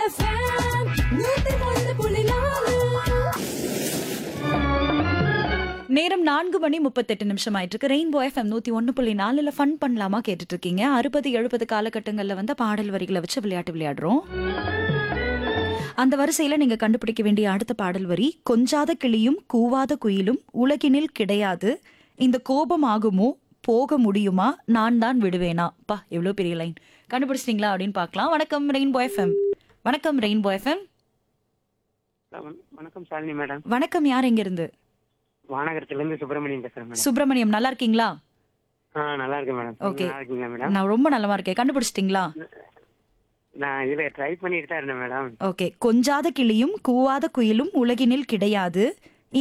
FM நூத்தி ஒன்று புள்ளி நாலு நேரம் நான்கு மணி முப்பத்தெட்டு நிமிஷம் ஆயிட்டு இருக்கு ரெயின்போ எஃப்எம் நூத்தி ஒன்னு புள்ளி நாலுல ஃபன் பண்ணலாமா கேட்டுட்டு இருக்கீங்க அறுபது எழுபது காலகட்டங்கள்ல வந்து பாடல் வரிகளை வச்சு விளையாட்டு விளையாடுறோம் அந்த வரிசையில நீங்க கண்டுபிடிக்க வேண்டிய அடுத்த பாடல் வரி கொஞ்சாத கிளியும் கூவாத குயிலும் உலகினில் கிடையாது இந்த கோபம் ஆகுமோ போக முடியுமா நான் தான் விடுவேனா பா எவ்வளவு பெரிய லைன் கண்டுபிடிச்சிட்டீங்களா அப்படின்னு பார்க்கலாம் வணக்கம் ரெயின்போ எஃப்எம் வணக்கம் ரெயின்போ எஃப்எம் வண- வணக்கம் சாலினி மேடம் வணக்கம் யார் எங்க இருந்து வானகரத்துல இருந்து சுப்பிரமணியம் பேசுறேன் மேடம் சுப்பிரமணியம் நல்லா இருக்கீங்களா ஆ நல்லா இருக்கேன் மேடம் Okay. நல்லா இருக்கீங்களா மேடம் நான் ரொம்ப நல்லமா இருக்கேன் கண்டுபிடிச்சிட்டீங்களா நான் இதுல ட்ரை பண்ணிட்டு தான் இருந்தேன் மேடம் ஓகே கொஞ்சாத கிளியும் கூவாத குயிலும் உலகினில் கிடையாது